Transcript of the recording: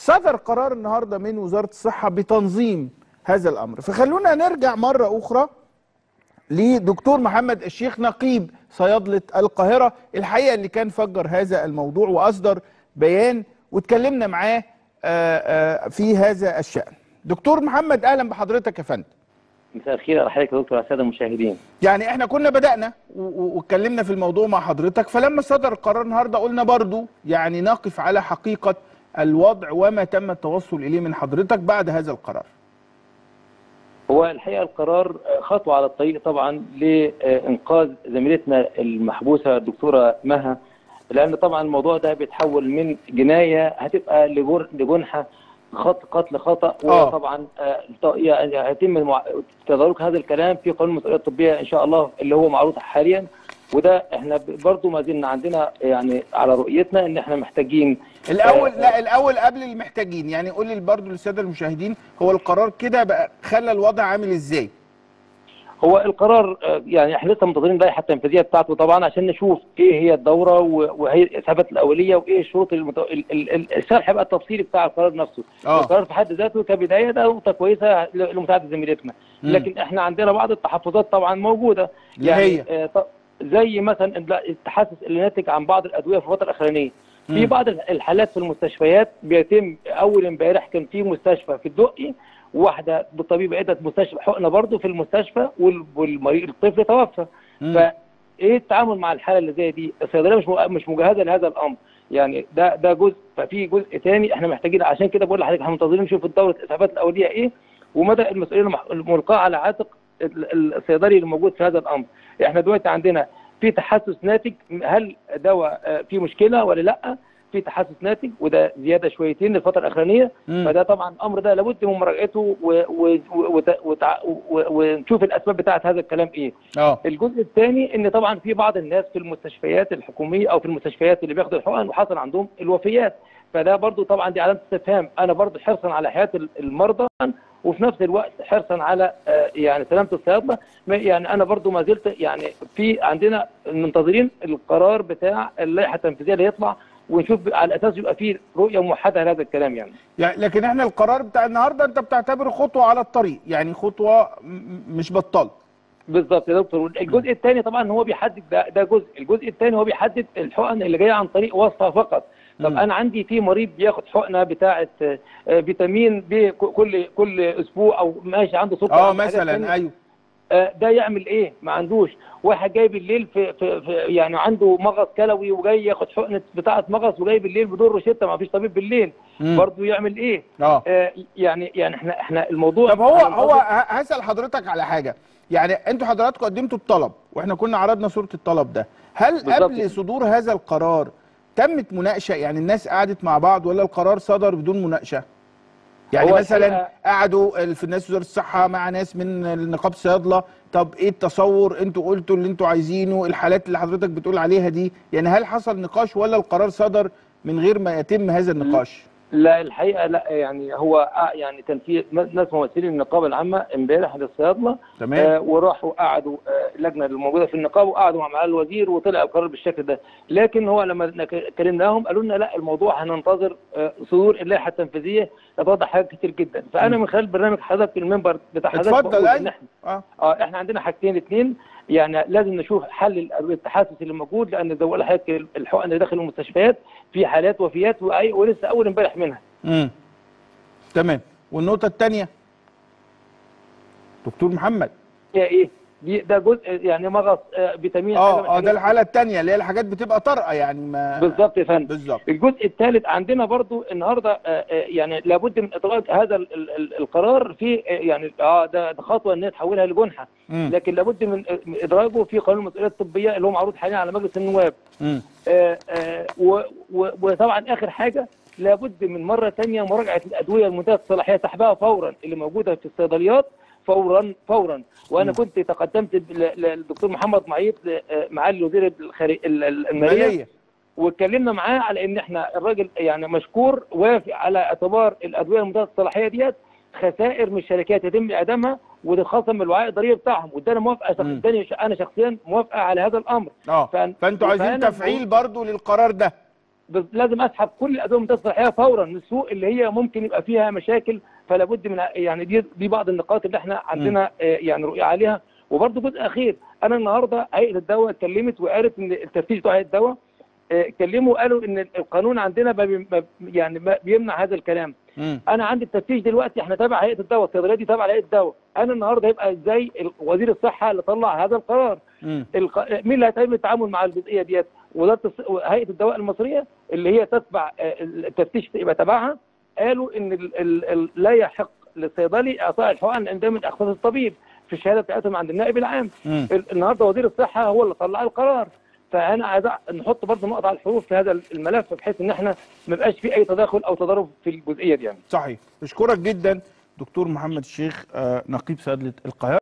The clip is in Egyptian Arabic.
صدر قرار النهارده من وزاره الصحه بتنظيم هذا الامر فخلونا نرجع مره اخرى لدكتور محمد الشيخ نقيب صيادله القاهره الحقيقه اللي كان فجر هذا الموضوع واصدر بيان واتكلمنا معاه آه، آه، في هذا الشان دكتور محمد اهلا بحضرتك يا فندم مساء الخير على حضرتك يا دكتور على الساده المشاهدين يعني احنا كنا بدأنا و- و- واتكلمنا في الموضوع مع حضرتك فلما صدر القرار النهارده قلنا برضو يعني نقف على حقيقة الوضع وما تم التوصل إليه من حضرتك بعد هذا القرار هو الحقيقه القرار خطوه على الطريق طبعا لانقاذ زميلتنا المحبوسه الدكتوره مها لان طبعا الموضوع ده بيتحول من جنايه هتبقى لجر- لجنحه خط قتل خطا آه. وطبعا آه، ط- يعني هيتم المع- تدارك هذا الكلام في قانون المسؤوليه الطبيه ان شاء الله اللي هو معروض حاليا وده احنا ب- برضو ما زلنا عندنا يعني على رؤيتنا ان احنا محتاجين الأول آه، لا الأول قبل المحتاجين يعني قول لي برضو للسادة المشاهدين هو القرار كده بقى خلى الوضع عامل إزاي هو القرار آه، يعني احنا لسه منتظرين اللائحه التنفيذيه بتاعته طبعا عشان نشوف ايه هي الدوره و- وهي الاثبات الاوليه وايه الشروط المت... ال- ال- ال- الشرح بقى التفصيلي بتاع القرار نفسه آه. القرار في حد ذاته كبدايه ده نقطه كويسه ل- لمساعده زميلتنا مم. لكن احنا عندنا بعض التحفظات طبعا موجوده اللي يعني هي؟ آه، ط- زي مثلا ال- التحسس اللي ناتج عن بعض الادويه في الفتره الاخرانيه في مم. بعض الحالات في المستشفيات بيتم اول امبارح كان في مستشفى في الدقي واحده بالطبيب عدت مستشفى حقنه برضه في المستشفى وال- والمريض الطفل توفى مم. فايه التعامل مع الحاله اللي زي دي الصيدليه مش مج- مش مجهزه لهذا الامر يعني ده ده جزء ففي جزء تاني احنا محتاجين عشان كده بقول لحضرتك احنا منتظرين نشوف الدوره الاسعافات الاوليه ايه ومدى المسؤوليه المح- الملقاه على عاتق ال- ال- الصيدلي اللي موجود في هذا الامر احنا دلوقتي عندنا في تحسس ناتج هل دواء آه، فيه مشكله ولا لا في تحسس ناتج وده زياده شويتين الفتره الاخرانيه مم. فده طبعا الامر ده لابد من مراجعته و- و- وت- وتع- و- ونشوف الاسباب بتاعه هذا الكلام ايه اه الجزء الثاني ان طبعا في بعض الناس في المستشفيات الحكوميه او في المستشفيات اللي بياخدوا الحقن وحصل عندهم الوفيات فده برضو طبعا دي علامه استفهام انا برضو حرصا على حياه ال- المرضى وفي نفس الوقت حرصا على آه، يعني سلامه الصيادله ما- يعني انا برضو ما زلت يعني في عندنا منتظرين القرار بتاع اللائحه التنفيذيه اللي يطلع ونشوف على اساس يبقى في رؤيه موحده لهذا الكلام يعني يعني لكن احنا القرار بتاع النهارده انت بتعتبره خطوة على الطريق يعني خطوة م- م- مش بطال بالظبط يا دكتور الجزء الثاني طبعا هو بيحدد ده, ده جزء الجزء الثاني هو بيحدد الحقن اللي جايه عن طريق وصفه فقط طب مم. انا عندي في مريض بياخد حقنه بتاعه آه، فيتامين بي ك- كل كل اسبوع او ماشي عنده سكر اه عنده حاجات تانية. مثلا ايوه آه، ده يعمل ايه ما عندوش واحد جاي بالليل في, في, في يعني عنده مغص كلوي وجاي ياخد حقنه بتاعه مغص وجاي بالليل بدون روشته ما فيش طبيب بالليل مم. برضه يعمل ايه اه آه، يعني يعني احنا احنا الموضوع طب هو هننتظر- هو ه- هسأل حضرتك على حاجة يعني انتوا حضراتكم قدمتوا الطلب واحنا كنا عرضنا صورة الطلب ده هل بالظبط. قبل صدور هذا القرار تمت مناقشة يعني الناس قعدت مع بعض ولا القرار صدر بدون مناقشة يعني هو مثلا الحقيقة- قعدوا ال- في الناس وزارة الصحة مع ناس من نقابة الصيادلة طب ايه التصور انتوا قلتوا اللي انتوا عايزينه الحالات اللي حضرتك بتقول عليها دي يعني هل حصل نقاش ولا القرار صدر من غير ما يتم هذا النقاش لا الحقيقه لا يعني هو آه يعني كان في ناس ممثلين النقابه العامه امبارح للصيادله تمام آه وراحوا قعدوا آه اللجنه الموجوده في النقابه وقعدوا مع معالي الوزير وطلع القرار بالشكل ده لكن هو لما نك- كلمناهم قالوا لنا لا الموضوع هننتظر آه صدور اللائحه التنفيذيه لتوضح حاجات كتير جدا فانا من خلال برنامج حضرتك المنبر بتاع حضرتك اتفضل بقول إن ايوه إحنا- اه اه احنا عندنا حاجتين اثنين يعني لازم نشوف حل ال- التحسس اللي موجود لان زي ما بقول لحضرتك الحقن اللي داخل المستشفيات في حالات وفيات وأي- ولسه اول امبارح منها امم تمام والنقطة الثانية دكتور محمد هي ايه دي ده جزء يعني مغص آه، فيتامين حاجة من اه اه الحاجات ده الحالة الثانية اللي هي الحاجات بتبقى طارئة يعني ما بالظبط يا فندم بالظبط الجزء الثالث عندنا برضو النهارده آه، آه، يعني لابد من ادراج هذا ال- ال- ال- القرار في آه، يعني اه ده ده خطوه ان هي تحولها لجنحه مم. لكن لابد من آه، من ادراجه في قانون المسؤوليه الطبيه اللي هو معروض حاليا على مجلس النواب مم. آه، آه، و- و- وطبعا اخر حاجه لابد من مره ثانيه مراجعه الادويه المنتهيه الصلاحيه سحبها فورا اللي موجوده في الصيدليات فورا فورا وانا مم. كنت تقدمت ل- للدكتور محمد معيط ل- آه، معالي وزير الخارج ال- ال- الماليه مالية واتكلمنا معاه على ان احنا الراجل يعني مشكور وافق على اعتبار الادويه المنتهيه الصلاحيه ديت خسائر من الشركات يتم اعدامها وتخصم من الوعاء الضريبي بتاعهم وادانا موافقه مم. اداني انا شخصيا موافقه على هذا الامر اه فأن- فانتوا عايزين فأنا تفعيل برضو للقرار ده بس لازم اسحب كل الادويه الممتازه الصحيه فورا من السوق اللي هي ممكن يبقى فيها مشاكل فلا بد من يعني دي دي بعض النقاط اللي احنا عندنا آه، يعني رؤيه عليها وبرضه جزء اخير انا النهارده هيئه الدواء اتكلمت وقالت ان التفتيش بتاع هيئه الدواء آه، اتكلموا وقالوا ان القانون عندنا ما بي- ما- يعني ما بيمنع هذا الكلام مم. انا عندي التفتيش دلوقتي احنا تابع هيئه الدواء الصيدليه دي تابعه لهيئه الدواء انا النهارده يبقى ازاي ال- وزير الصحه اللي طلع هذا القرار مم. الق... مين اللي هيتم التعامل مع الجزئيه ديت وزاره الص... هيئه الدواء المصريه اللي هي تتبع آه، التفتيش يبقى تبعها قالوا ان ال... ال... ال... لا يحق للصيدلي اعطاء الحقن عند من اختصاص الطبيب في الشهاده بتاعتهم عند النائب العام مم. ال- النهارده وزير الصحه هو اللي طلع القرار فانا عايز أ- نحط برضه نقطه على الحروف في هذا الملف بحيث ان احنا ما يبقاش في اي تداخل او تضارب في الجزئيه دي يعني صحيح اشكرك جدا دكتور محمد الشيخ آه، نقيب صيدله القاهره